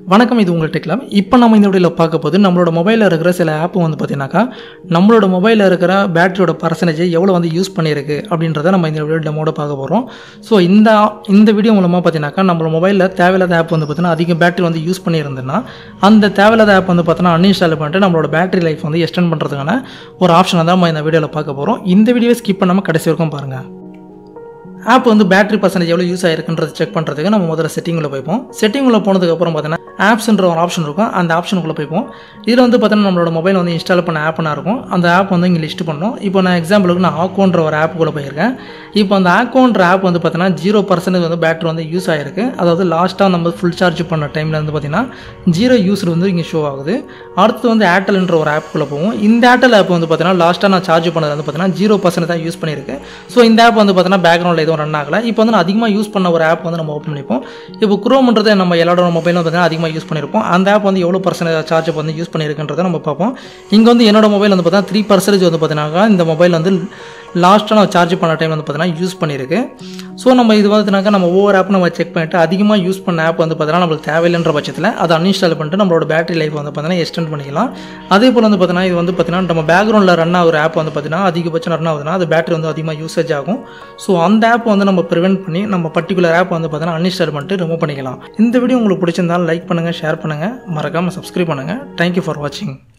வணக்கம் இது உங்கள் டெக்லாம் இப்போ நம்ம இந்த வீடியோவில் பார்க்க போது நம்மளோட மொபைலில் இருக்கிற சில ஆப் வந்து பார்த்தீங்கன்னாக்கா நம்மளோட மொபைலில் இருக்கிற பேட்டரியோட பர்சன்டேஜ் எவ்வளோ வந்து யூஸ் பண்ணியிருக்கு அப்படின்றத நம்ம இந்த வீடியோ டெமோட பார்க்க போகிறோம் ஸோ இந்த இந்த வீடியோ மூலமாக பார்த்தீங்கன்னாக்கா நம்மளோட மொபைலில் தேவையில்லாத ஆப் வந்து பார்த்தீங்கன்னா அதிக பேட்டரி வந்து யூஸ் பண்ணியிருந்ததுன்னா அந்த தேவையில்லாத ஆப் வந்து பார்த்தீங்கன்னா அன்இன்ஸ்டால் பண்ணிட்டு நம்மளோட பேட்டரி லைஃப் வந்து எக்ஸ்டெண்ட் பண்ணுறதுக்கான ஒரு ஆப்ஷனை தான் நம்ம இந்த வீடியோவில் பார்க்க போகிறோம் இந்த வீடியோவை ஸ்கிப் பண்ணாமல் கடைசி வரைக்கும் பாருங்கள் ஆப் வந்து பேட்டரி பர்சன்டேஜ் எவ்வளோ யூஸ் ஆயிருக்குன்றது செக் பண்ணுறதுக்கு நம்ம முதல்ல செட்டிங்கில் போய்ப்போம் செட்டிங்கில் போனதுக்கப்புறம் பார்த்தீங்கன்னா ஆப்ஸ்ன்ற ஒரு ஆப்ஷன் இருக்கும் அந்த ஆப்ஷனுக்குள்ளே போய்ப்போம் இதில் வந்து பார்த்தீங்கன்னா நம்மளோட மொபைல் வந்து இன்ஸ்டால் பண்ண ஆப்னா இருக்கும் அந்த ஆப் வந்து இங்கே லிஸ்ட் பண்ணணும் இப்போ நான் எக்ஸாம்பிளுக்கு நான் ஆக்கோன்ற ஒரு ஆப்புக்குள்ளே போயிருக்கேன் இப்போ அந்த ஆக்கோன்ற ஆப் வந்து பார்த்தீங்கன்னா ஜீரோ பர்சன்டேஜ் வந்து பேட்டரி வந்து யூஸ் ஆகிருக்கு அதாவது லாஸ்ட்டாக நம்ம ஃபுல் சார்ஜ் பண்ண டைமில் வந்து பார்த்தீங்கன்னா ஜீரோ யூஸ் வந்து இங்கே ஷோ ஆகுது அடுத்து வந்து ஏர்டெல்ன்ற ஒரு ஆப்புக்குள்ளே போவோம் இந்த ஏர்டெல் ஆப் வந்து பார்த்தீங்கன்னா லாஸ்ட்டாக நான் சார்ஜ் பண்ணது வந்து பார்த்தீங்கன்னா ஜீரோ பர்சன்ட் தான் யூஸ் பண்ணியிருக்கு ஸோ இந்த ஆப் வந்து பார்த்தீங்கன்னா பேக்ரவுண்டில் எதுவும் ரன் ஆகலை இப்போ வந்து நான் அதிகமாக யூஸ் பண்ண ஒரு ஆப் வந்து நம்ம ஓப்பன் பண்ணிப்போம் இப்போ குரோம்ன்றது நம்ம எல்லாரோட மொபைலும் பார்த்தீங்கன்னா அதிகமாக யூஸ் பண்ணியிருப்போம் அந்த ஆப் வந்து எவ்வளோ பர்சன்டேஜ் சார்ஜ் வந்து யூஸ் பண்ணியிருக்குன்றதை நம்ம பார்ப்போம் இங்கே வந்து என்னோட மொபைல் வந்து பார்த்தீங்கன்னா த்ரீ பர்சன்டேஜ் வந்து பார்த்தீங்கன்னா இந்த மொபைல் வந்து லாஸ்ட்டாக நான் சார்ஜ் பண்ண டைம் வந்து பார்த்தீங்கன்னா யூஸ் பண்ணியிருக்கு ஸோ நம்ம இது வந்துனாக்கா நம்ம ஒவ்வொரு ஆப் நம்ம செக் பண்ணிட்டு அதிகமாக யூஸ் பண்ண ஆப் வந்து பார்த்தீங்கன்னா நம்மளுக்கு தேவையில்லைன்ற பட்சத்தில் அதை அன்இன்ஸ்டால் பண்ணிட்டு நம்மளோட பேட்டரி லைஃப் வந்து பார்த்தீங்கன்னா எக்ஸ்டெண்ட் பண்ணிக்கலாம் அதே போல் வந்து பார்த்தீங்கன்னா இது வந்து பார்த்தீங்கன்னா நம்ம பேக்ரவுண்டில் ரன் ஆகிற ஆப் வந்து பார்த்தீங்கன்னா அதிகபட்சம் ரன் ஆகுதுன்னா அது பேட்டரி வந்து அதிகமாக யூசேஜ் ஆகும் ஸோ அந்த ஆப் வந்து நம்ம ப்ரிவென்ட் பண்ணி நம்ம பர்டிகுலர் ஆப் வந்து பார்த்தீங்கன்னா அன்இன்ஸ்டால் பண்ணிட்டு ரிமூவ் பண்ணிக்கலாம் இந்த வீடியோ உங்களுக்கு பிடிச்சிருந்தாலும் லைக் பண்ணுங்கள் ஷேர் பண்ணுங்கள் மறக்காமல் சப்ஸ்கிரைப் பண்ணுங்கள் தேங்க்யூ ஃபார் வாட்சிங்